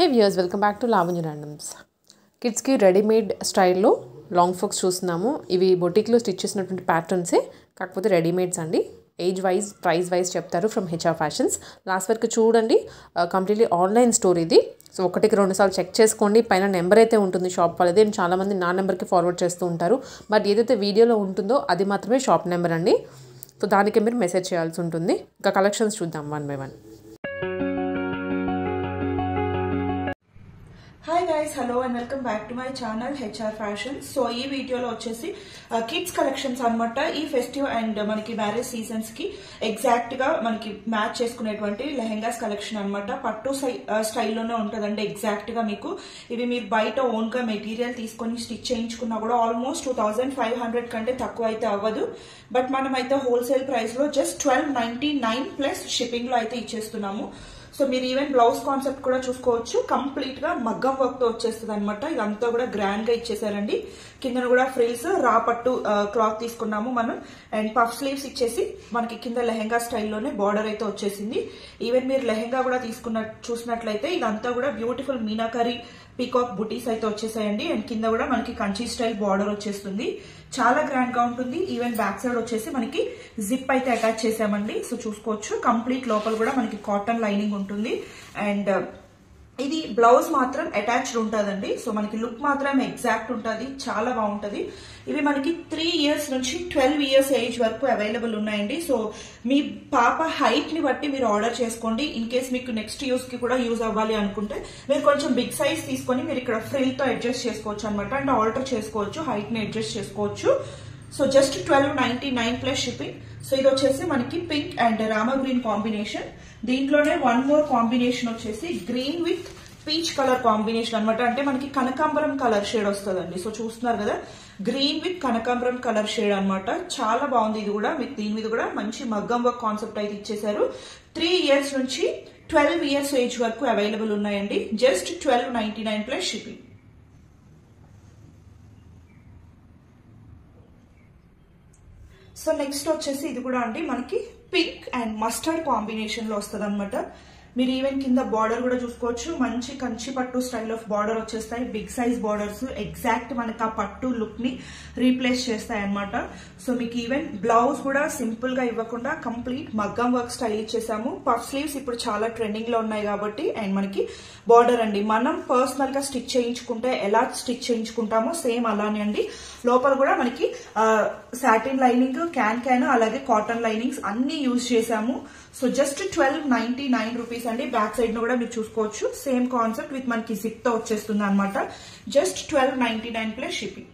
hey viewers welcome back to Lavanya randoms కిడ్స్కి readymade స్టైల్లో long frocks చూస్తున్నాము ఇవి బొటిక్లో స్టిచ్ చేసినటువంటి ప్యాటర్న్సే కాకపోతే రెడీమేడ్స్ అండి ఏజ్ వైజ్ ప్రైస్ వైజ్ చెప్తారు ఫ్రమ్ హెచ్ఆర్ ఫ్యాషన్స్ లాస్ట్ వరకు చూడండి కంప్లీట్లీ ఆన్లైన్ స్టోర్ ఇది సో ఒకటికి రెండు సార్లు చెక్ చేసుకోండి పైన నెంబర్ అయితే ఉంటుంది షాప్ వాళ్ళది అండ్ చాలామంది నా నెంబర్కి ఫార్వర్డ్ చేస్తూ ఉంటారు బట్ ఏదైతే వీడియోలో ఉంటుందో అది మాత్రమే షాప్ నెంబర్ అండి సో దానికి మీరు మెసేజ్ చేయాల్సి ఉంటుంది ఇంకా కలెక్షన్స్ చూద్దాం one by one hi guys hello and welcome back to my channel HR fashion so ఈ వీడియోలో వచ్చేసి కిడ్స్ కలెక్షన్స్ అన్నమాట ఈ ఫెస్టివ్ అండ్ మనకి మ్యారేజ్ సీజన్స్ కి ఎగ్జాక్ట్ గా మనకి మ్యాచ్ చేసుకునేటువంటి లెహెంగాస్ కలెక్షన్ అన్నమాట పట్టు స్టైల్లోనే ఉంటుందండి ఎగ్జాక్ట్ గా మీకు ఇవి మీరు బయట ఓన్ గా మెటీరియల్ తీసుకొని స్టిచ్ చేయించుకున్నా కూడా almost two thousand five hundred కంటే తక్కువ అయితే అవ్వదు బట్ మనం అయితే హోల్సేల్ ప్రైస్ లో just twelve ninety nine plus shipping లో అయితే ఇచ్చేస్తున్నాము సో మీరు ఈవెన్ బ్లౌజ్ కాన్సెప్ట్ కూడా చూసుకోవచ్చు కంప్లీట్ గా మగ్గం వర్క్ తో వచ్చేస్తుంది అనమాట ఇదంతా కూడా గ్రాండ్ గా ఇచ్చేసారండి కింద కూడా ఫ్రిల్స్ రా పట్టు క్లాత్ తీసుకున్నాము మనం అండ్ పఫ్ స్లీవ్స్ ఇచ్చేసి మనకి కింద లెహెంగా స్టైల్లోనే బార్డర్ అయితే వచ్చేసింది ఈవెన్ మీరు లెహెంగా కూడా తీసుకున్న చూసినట్లయితే ఇదంతా కూడా బ్యూటిఫుల్ మీనాకరీ పీకాక్ బుటీస్ అయితే వచ్చేసాయండి అండ్ కింద కూడా మనకి కంచి స్టైల్ బార్డర్ వచ్చేస్తుంది చాలా గ్రాండ్ గా ఉంటుంది ఈవెన్ బ్యాక్ సైడ్ వచ్చేసి మనకి జిప్ అయితే అటాచ్ చేసామండి సో చూసుకోవచ్చు కంప్లీట్ లోపల కూడా మనకి కాటన్ లైనింగ్ ఉంటుంది అండ్ ఇది బ్లౌజ్ మాత్రం అటాచ్డ్ ఉంటుందండి సో మనకి లుక్ మాత్రం ఎగ్జాక్ట్ ఉంటుంది చాలా బాగుంటుంది ఇవి మనకి త్రీ ఇయర్స్ నుంచి ట్వెల్వ్ ఇయర్స్ ఏజ్ వరకు అవైలబుల్ ఉన్నాయండి సో మీ పాప హైట్ ని బట్టి మీరు ఆర్డర్ చేసుకోండి ఇన్ కేస్ మీకు నెక్స్ట్ యూస్ కి కూడా యూజ్ అవ్వాలి అనుకుంటే మీరు కొంచెం బిగ్ సైజ్ తీసుకొని మీరు ఇక్కడ ఫ్రిల్ తో అడ్జస్ట్ చేసుకోవచ్చు అనమాట అంటే ఆల్టర్ చేసుకోవచ్చు హైట్ ని అడ్జస్ట్ చేసుకోవచ్చు so just twelve ninety nine plus shipping so ఇది వచ్చేసి మనకి pink and Rama green combination దీంట్లోనే వన్ మోర్ కాంబినేషన్ వచ్చేసి green with peach colour combination అనమాట అంటే మనకి కనకాంబరం కలర్ షేడ్ వస్తుందండి సో చూస్తున్నారు కదా గ్రీన్ విత్ కనకాంబరం కలర్ షేడ్ అనమాట చాలా బాగుంది ఇది కూడా మీకు దీని మీద కూడా మంచి మగ్గం వర్క్ కాన్సెప్ట్ అయితే ఇచ్చేసారు త్రీ ఇయర్స్ నుంచి ట్వెల్వ్ ఇయర్స్ ఏజ్ వరకు అవైలబుల్ ఉన్నాయండి just twelve ninety nine plus shipping so next వచ్చేసి ఇది కూడా అండి మనకి పింక్ అండ్ మస్టర్డ్ కాంబినేషన్ లో వస్తుంది అనమాట మీరు ఈవెన్ కింద బార్డర్ కూడా చూసుకోవచ్చు మంచి కంచి పట్టు స్టైల్ ఆఫ్ బార్డర్ వచ్చేస్తాయి బిగ్ సైజ్ బార్డర్స్ ఎగ్జాక్ట్ మనకి ఆ పట్టు లుక్ ని రీప్లేస్ చేస్తాయి అనమాట సో మీకు ఈవెన్ బ్లౌజ్ కూడా సింపుల్ గా ఇవ్వకుండా కంప్లీట్ మగ్గం వర్క్ స్టైల్ ఇచ్చేసాము పఫ్ స్లీవ్స్ ఇప్పుడు చాలా ట్రెండింగ్ లో ఉన్నాయి కాబట్టి అండ్ మనకి బార్డర్ అండి మనం పర్సనల్ గా స్టిచ్ చేయించుకుంటే ఎలా స్టిచ్ చేయించుకుంటామో సేమ్ అలానే అండి లోపల కూడా మనకి సాటిన్ లైనింగ్ క్యాన్ క్యాన్ అలాగే కాటన్ లైనింగ్స్ అన్ని యూజ్ చేసాము so just twelve ninety nine rupees అండి బ్యాక్ సైడ్ ను కూడా మీరు చూసుకోవచ్చు సేమ్ కాన్సెప్ట్ విత్ మనకి జిప్ తో వచ్చేస్తుంది అనమాట just twelve ninety nine plus shipping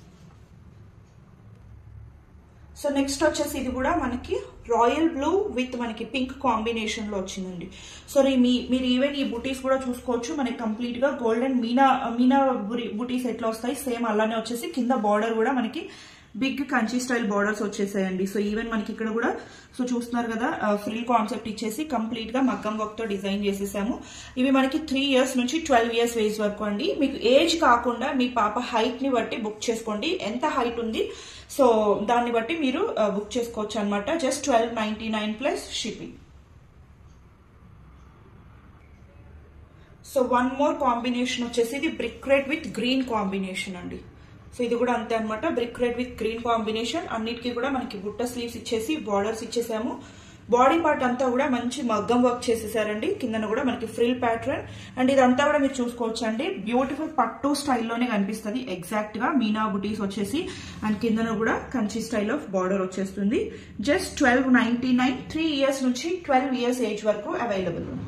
so next వచ్చేసి ఇది కూడా మనకి రాయల్ బ్లూ విత్ మనకి పింక్ కాంబినేషన్ లో వచ్చిందండి సో మీ మీరు ఈవెన్ ఈ బుటీస్ కూడా చూసుకోవచ్చు మనకి కంప్లీట్ గా గోల్డెన్ మీనా మీనా బుటీస్ ఎట్లా వస్తాయి సేమ్ అలానే వచ్చేసి కింద బార్డర్ కూడా మనకి బిగ్ కంచి స్టైల్ బార్డర్స్ వచ్చేసాయండి సో ఈవెన్ మనకి ఇక్కడ కూడా సో చూస్తున్నారు కదా ఫ్రిల్ కాన్సెప్ట్ ఇచ్చేసి కంప్లీట్ గా మగ్గం వర్క్ తో డిజైన్ చేసేసాము ఇవి మనకి త్రీ ఇయర్స్ నుంచి ట్వెల్వ్ ఇయర్స్ ఏజ్ వరకు అండి మీకు ఏజ్ కాకుండా మీ పాప హైట్ ని బట్టి బుక్ చేసుకోండి ఎంత హైట్ ఉంది సో దాన్ని బట్టి మీరు బుక్ చేసుకోవచ్చు అనమాట just twelve ninety nine plus shipping so one more combination వచ్చేసి ఇది brick red with green combination అండి సో ఇది కూడా అంతే అనమాట brick red with green combination అన్నిటికీ కూడా మనకి బుట్ట స్లీవ్స్ ఇచ్చేసి బార్డర్స్ ఇచ్చేసాము బాడీ పార్ట్ అంతా కూడా మంచి మగ్గం వర్క్ చేసేసారండి కిందన కూడా మనకి ఫ్రిల్ ప్యాటర్న్ అండ్ ఇదంతా కూడా మీరు చూసుకోవచ్చు అండి బ్యూటిఫుల్ పట్టు స్టైల్లోనే కనిపిస్తుంది ఎగ్జాక్ట్ గా మీనా బుటీస్ వచ్చేసి అండ్ కిందన కూడా కంచి స్టైల్ ఆఫ్ బార్డర్ వచ్చేస్తుంది just twelve ninety nine three years నుంచి ట్వెల్వ్ ఇయర్స్ ఏజ్ వరకు అవైలబుల్ ఉంటుంది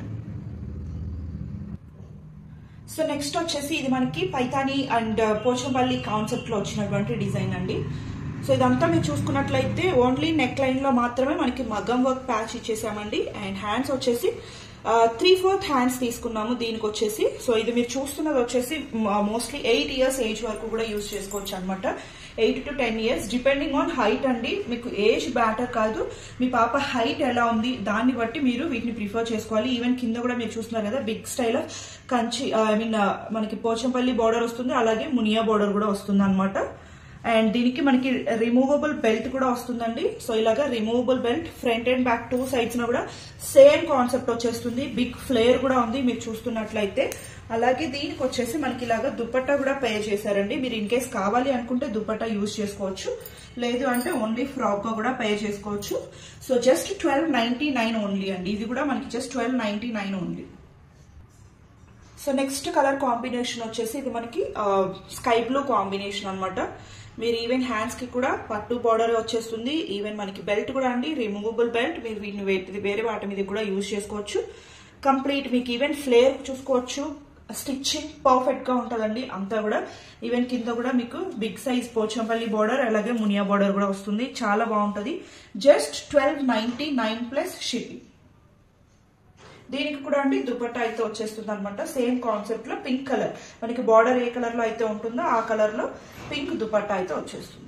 సో నెక్స్ట్ వచ్చేసి ఇది మనకి పైతాని అండ్ పోచంపల్లి కాన్సెప్ట్ లో వచ్చినటువంటి డిజైన్ అండి సో ఇదంతా మీరు చూసుకున్నట్లయితే ఓన్లీ నెక్ లైన్ లో మాత్రమే మనకి మగ్గం వర్క్ ప్యాచ్ ఇచ్చేసామండి అండ్ హ్యాండ్స్ వచ్చేసి త్రీ ఫోర్త్ హ్యాండ్స్ తీసుకున్నాము దీనికి వచ్చేసి సో ఇది మీరు చూస్తున్నది వచ్చేసి మోస్ట్లీ ఎయిట్ ఇయర్స్ ఏజ్ వరకు కూడా యూజ్ చేసుకోవచ్చు అనమాట eight to ten years depending on height అండి మీకు ఏజ్ బ్యాటర్ కాదు మీ పాప హైట్ ఎలా ఉంది దాన్ని బట్టి మీరు వీటిని ప్రిఫర్ చేసుకోవాలి ఈవెన్ కింద కూడా మీరు చూస్తున్నారు కదా big style Kanchi I mean మనకి పోచంపల్లి బార్డర్ వస్తుంది అలాగే మునియా బార్డర్ కూడా వస్తుంది అనమాట అండ్ దీనికి మనకి రిమూవబుల్ బెల్ట్ కూడా వస్తుందండి సో ఇలాగా removable belt front and back two sides కూడా సేమ్ కాన్సెప్ట్ వచ్చేస్తుంది బిగ్ ఫ్లేర్ కూడా ఉంది మీరు చూస్తున్నట్లయితే అలాగే దీనికి వచ్చేసి మనకి ఇలాగా దుపట్టా కూడా పే చేశారండి మీరు ఇన్ కేస్ కావాలి అనుకుంటే దుపట్టా యూజ్ చేసుకోవచ్చు లేదు అంటే ఓన్లీ ఫ్రాక్ గా కూడా పే చేసుకోవచ్చు so just twelve ninety nine only అండి ఇది కూడా మనకి just twelve ninety nine only so next colour combination వచ్చేసి ఇది మనకి స్కై బ్లూ కాంబినేషన్ అనమాట మీరు ఈవెన్ హ్యాండ్స్ కి కూడా పట్టు బార్డర్ వచ్చేస్తుంది ఈవెన్ మనకి బెల్ట్ కూడా అండి రిమూవబుల్ బెల్ట్ మీరు వీటిని వే- వేరే వాటి మీద కూడా యూజ్ చేసుకోవచ్చు కంప్లీట్ మీకు ఈవెన్ ఫ్లేర్ చూసుకోవచ్చు స్టిచ్చింగ్ పర్ఫెక్ట్ గా ఉంటుందండి అంతా కూడా ఈవెన్ కింద కూడా మీకు బిగ్ సైజ్ పోచంపల్లి బార్డర్ అలాగే మునియా బార్డర్ కూడా వస్తుంది చాలా బాగుంటుంది just twelve ninety nine plus shipping దీనికి కూడా అండి దుపట్టా అయితే వచ్చేస్తుంది అనమాట సేమ్ కాన్సెప్ట్ లో పింక్ కలర్ మనకి బార్డర్ ఏ కలర్ లో అయితే ఉంటుందో ఆ కలర్ లో పింక్ దుపట్టా అయితే వచ్చేస్తుంది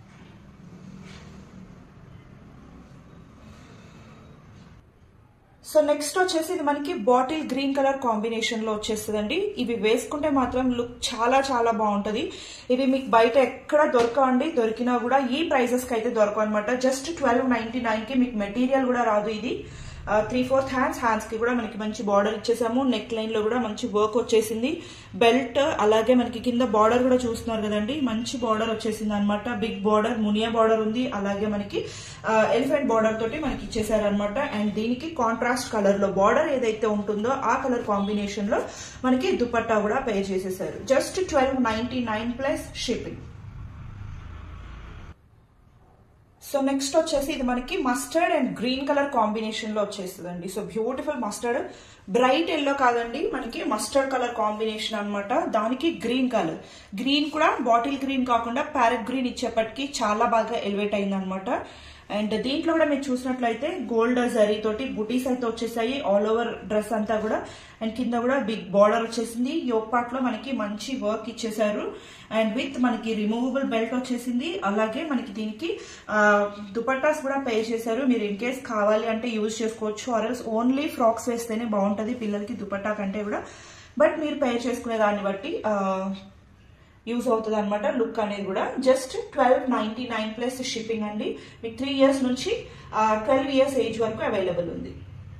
సో నెక్స్ట్ వచ్చేసి ఇది మనకి బాటిల్ గ్రీన్ కలర్ కాంబినేషన్ లో వచ్చేస్తుందండి ఇవి వేసుకుంటే మాత్రం లుక్ చాలా చాలా బాగుంటది ఇవి మీకు బయట ఎక్కడ దొరకవండి దొరికినా కూడా ఈ ప్రైజెస్ కి అయితే దొరకవు అనమాట జస్ట్ ట్వెల్వ్ నైన్టీ నైన్ కి మీకు మెటీరియల్ కూడా రాదు ఇది త్రీ ఫోర్త్ హ్యాండ్స్ హ్యాండ్స్ కి కూడా మనకి మంచి బార్డర్ ఇచ్చేసాము నెక్ లైన్ లో కూడా మంచి వర్క్ వచ్చేసింది బెల్ట్ అలాగే మనకి కింద బార్డర్ కూడా చూస్తున్నారు కదండి మంచి బార్డర్ వచ్చేసింది అనమాట బిగ్ బార్డర్ మునియా బార్డర్ ఉంది అలాగే మనకి ఎలిఫెంట్ బార్డర్ తోటి మనకి ఇచ్చేసారు అనమాట అండ్ దీనికి కాంట్రాస్ట్ కలర్ లో బార్డర్ ఏదైతే ఉంటుందో ఆ కలర్ కాంబినేషన్ లో మనకి దుపట్టా కూడా పే చేసేసారు just twelve ninety nine plus shipping so next వచ్చేసి ఇది మనకి mustard and green colour combination లో వచ్చేస్తుందండి so beautiful mustard bright yellow కాదండి మనకి మస్టర్డ్ కలర్ కాంబినేషన్ అన్నమాట దానికి గ్రీన్ కలర్ గ్రీన్ కూడా బాటిల్ గ్రీన్ కాకుండా ప్యారెట్ గ్రీన్ ఇచ్చేపటికి చాలా బాగా ఎలివేట్ అయింది అనమాట అండ్ దీంట్లో కూడా మీరు చూసినట్లయితే గోల్డ్ జరీ తోటి బుటీస్ అయితే వచ్చేసాయి ఆల్ ఓవర్ డ్రెస్ అంతా కూడా అండ్ కింద కూడా బిగ్ బార్డర్ వచ్చేసింది యోగ్ పార్ట్ లో మనకి మంచి వర్క్ ఇచ్చేసారు అండ్ విత్ మనకి రిమూవబుల్ బెల్ట్ వచ్చేసింది అలాగే మనకి దీనికి దుపట్టాస్ కూడా పే చేశారు మీరు ఇన్ కేస్ కావాలి అంటే యూజ్ చేసుకోవచ్చు ఆర్ఎల్స్ ఓన్లీ ఫ్రాక్స్ వేస్తేనే బాగుంటది పిల్లలకి దుపట్టా కంటే కూడా బట్ మీరు పే చేసుకునే దాన్ని బట్టి యూజ్ అవుతుంది అనమాట లుక్ అనేది కూడా just twelve ninety nine plus shipping అండి మీకు త్రీ ఇయర్స్ నుంచి ట్వెల్వ్ ఇయర్స్ ఏజ్ వరకు అవైలబుల్ ఉంది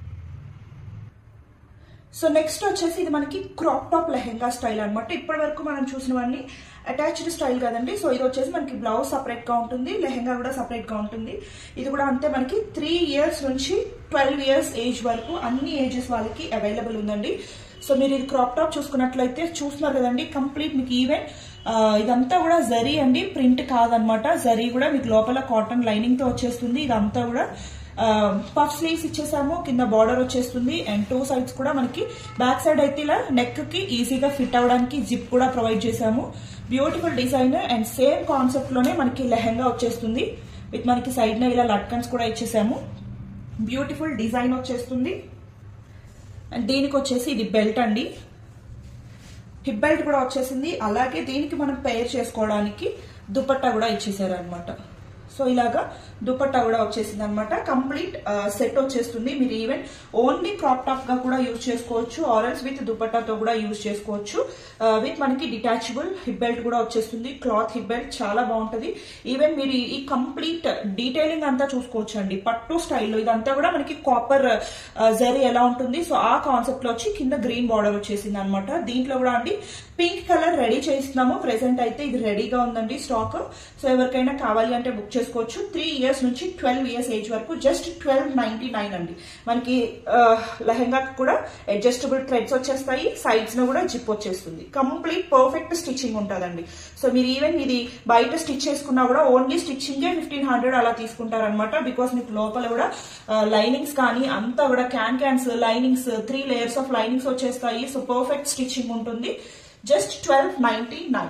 సో నెక్స్ట్ వచ్చేసి ఇది మనకి క్రాప్ టాప్ లెహెంగా స్టైల్ అనమాట ఇప్పటి వరకు మనం చూసినవన్నీ అటాచ్డ్ స్టైల్ కదండి సో ఇది వచ్చేసి మనకి బ్లౌజ్ సపరేట్ గా ఉంటుంది లెహెంగా కూడా సపరేట్ గా ఉంటుంది ఇది కూడా అంతే మనకి త్రీ ఇయర్స్ నుంచి ట్వెల్వ్ ఇయర్స్ ఏజ్ వరకు అన్ని ఏజెస్ వాళ్ళకి అవైలబుల్ ఉందండి సో మీరు ఇది క్రాప్ టాప్ చూసుకున్నట్లయితే చూస్తున్నారు కదండి కంప్లీట్ మీకు ఈవెన్ ఇదంతా కూడా జరీ అండి ప్రింట్ కాదనమాట జరీ కూడా మీకు లోపల కాటన్ లైనింగ్ తో వచ్చేస్తుంది ఇదంతా కూడా పఫ్ స్లీవ్స్ ఇచ్చేసాము కింద బార్డర్ వచ్చేస్తుంది అండ్ టూ సైడ్స్ కూడా మనకి బ్యాక్ సైడ్ అయితే ఇలా నెక్ కి ఈజీగా ఫిట్ అవడానికి జిప్ కూడా ప్రొవైడ్ చేసాము beautiful design and same concept లోనే మనకి లెహంగా వచ్చేస్తుంది విత్ మనకి సైడ్ న ఇలా లట్కన్స్ కూడా ఇచ్చేసాము బ్యూటిఫుల్ డిజైన్ వచ్చేస్తుంది అండ్ దీనికి వచ్చేసి ఇది బెల్ట్ అండి హిప్ బెల్ట్ కూడా వచ్చేసింది అలాగే దీనికి మనం పేర్ చేసుకోవడానికి దుపట్టా కూడా ఇచ్చేసారు అనమాట సో ఇలాగా దుపట్టా కూడా వచ్చేసింది అనమాట కంప్లీట్ సెట్ వచ్చేస్తుంది మీరు ఈవెన్ ఓన్లీ క్రాప్ టాప్ గా కూడా యూజ్ చేసుకోవచ్చు ఆరల్స్ విత్ దుపట్టాతో కూడా యూజ్ చేసుకోవచ్చు విత్ మనకి డిటాచబుల్ హిప్ బెల్ట్ కూడా వచ్చేస్తుంది క్లాత్ హిప్ బెల్ట్ చాలా బాగుంటది ఈవెన్ మీరు ఈ కంప్లీట్ డీటెయిలింగ్ అంతా చూసుకోవచ్చు అండి పట్టు స్టైల్లో ఇదంతా కూడా మనకి కాపర్ జరీ ఎలా ఉంటుంది సో ఆ కాన్సెప్ట్ లో వచ్చి కింద గ్రీన్ బార్డర్ వచ్చేసింది అనమాట దీంట్లో కూడా అండి పింక్ కలర్ రెడీ చేస్తున్నాము ప్రెసెంట్ అయితే ఇది రెడీగా ఉందండి స్టాక్ సో ఎవరికైనా కావాలి అంటే బుక్ చేసుకోవచ్చు త్రీ ఇయర్స్ నుంచి ట్వెల్వ్ ఇయర్స్ ఏజ్ వరకు జస్ట్ ట్వెల్వ్ నైన్టీ నైన్ అండి మనకి లెహెంగా కూడా అడ్జస్టబుల్ థ్రెడ్స్ వచ్చేస్తాయి సైడ్స్ లో కూడా జిప్ వచ్చేస్తుంది కంప్లీట్ పర్ఫెక్ట్ స్టిచ్చింగ్ ఉంటుందండి సో మీరు ఈవెన్ ఇది బయట స్టిచ్ చేసుకున్నా కూడా ఓన్లీ స్టిచ్చింగే ఫిఫ్టీన్ హండ్రెడ్ అలా తీసుకుంటారనమాట బికాస్ మీకు లోపల కూడా లైనింగ్స్ కానీ అంతా కూడా can cans linings three layers of linings వచ్చేస్తాయి సో పర్ఫెక్ట్ స్టిచ్చింగ్ ఉంటుంది just twelve ninety nine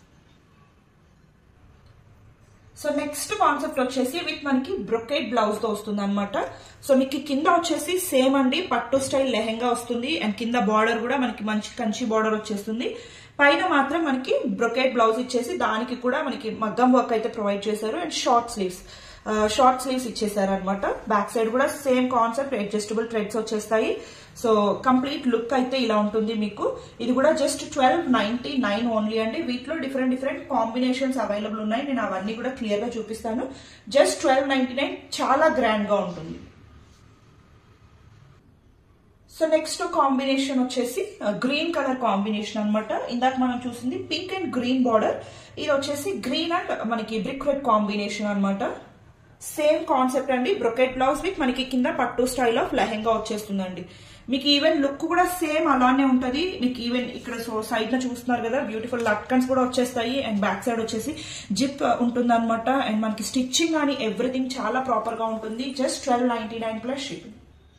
so next concept వచ్చేసి విత్ మనకి బ్రొకేట్ బ్లౌజ్ తో వస్తుంది అనమాట సో మీకు కింద వచ్చేసి సేమ్ అండి పట్టు స్టైల్ లెహెంగా వస్తుంది అండ్ కింద బార్డర్ కూడా మనకి మంచి కంచి బార్డర్ వచ్చేస్తుంది పైన మాత్రం మనకి బ్రొకేట్ బ్లౌజ్ ఇచ్చేసి దానికి కూడా మనకి మగ్గం వర్క్ అయితే ప్రొవైడ్ చేశారు and short sleeves short sleeves ఇచ్చేసారు అనమాట బ్యాక్ సైడ్ కూడా సేమ్ కాన్సెప్ట్ అడ్జస్టబుల్ థ్రెడ్స్ వచ్చేస్తాయి సో కంప్లీట్ లుక్ అయితే ఇలా ఉంటుంది మీకు ఇది కూడా just twelve ninety nine only అండి వీటిలో డిఫరెంట్ డిఫరెంట్ కాంబినేషన్స్ అవైలబుల్ ఉన్నాయి నేను అవన్నీ కూడా క్లియర్ గా చూపిస్తాను జస్ట్ ట్వెల్వ్ నైన్టీ నైన్ చాలా గ్రాండ్ గా ఉంటుంది సో నెక్స్ట్ కాంబినేషన్ వచ్చేసి గ్రీన్ కలర్ కాంబినేషన్ అన్నమాట ఇందాక మనం చూసింది పింక్ అండ్ గ్రీన్ బార్డర్ ఇది వచ్చేసి గ్రీన్ అండ్ మనకి బ్రిక్ రెడ్ కాంబినేషన్ అన్నమాట సేమ్ కాన్సెప్ట్ అండి బ్రొకెట్ బ్లౌజ్ విత్ మనకి కింద పట్టు స్టైల్ ఆఫ్ లెహెంగా వచ్చేస్తుందండి మీకు ఈవెన్ లుక్ కూడా సేమ్ అలానే ఉంటది మీకు ఈవెన్ ఇక్కడ సో సైడ్ లో చూస్తున్నారు కదా బ్యూటిఫుల్ లట్కన్స్ కూడా వచ్చేస్తాయి అండ్ బ్యాక్ సైడ్ వచ్చేసి జిప్ ఉంటుంది అనమాట అండ్ మనకి స్టిచ్చింగ్ కానీ ఎవ్రీథింగ్ చాలా ప్రాపర్ గా ఉంటుంది just twelve ninety nine plus shipping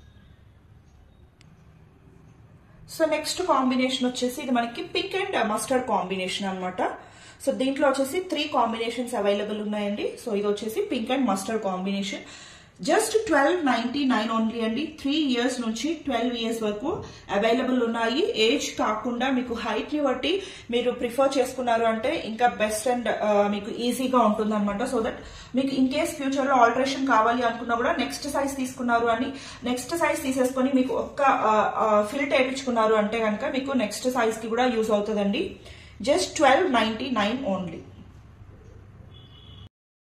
so next combination వచ్చేసి ఇది మనకి పింక్ అండ్ మస్టర్డ్ కాంబినేషన్ అనమాట సో దీంట్లో వచ్చేసి త్రీ కాంబినేషన్స్ అవైలబుల్ ఉన్నాయండి సో ఇది వచ్చేసి pink and mustard combination just twelve ninety nine only అండి త్రీ ఇయర్స్ నుంచి ట్వెల్వ్ ఇయర్స్ వరకు అవైలబుల్ ఉన్నాయి ఏజ్ కాకుండా మీకు హైట్ ని బట్టి మీరు ప్రిఫర్ చేసుకున్నారు అంటే ఇంకా బెస్ట్ అండ్ మీకు ఈజీగా ఉంటుంది అనమాట సో దట్ మీకు ఇన్ కేస్ ఫ్యూచర్ లో ఆల్టరేషన్ కావాలి అనుకున్నా కూడా నెక్స్ట్ సైజ్ తీసుకున్నారు అని నెక్స్ట్ సైజ్ తీసేసుకొని మీకు ఒక్క ఫిల్ వేయించుకున్నారు అంటే కనుక మీకు నెక్స్ట్ సైజ్ కి కూడా యూజ్ అవుతుందండి just twelve ninety nine only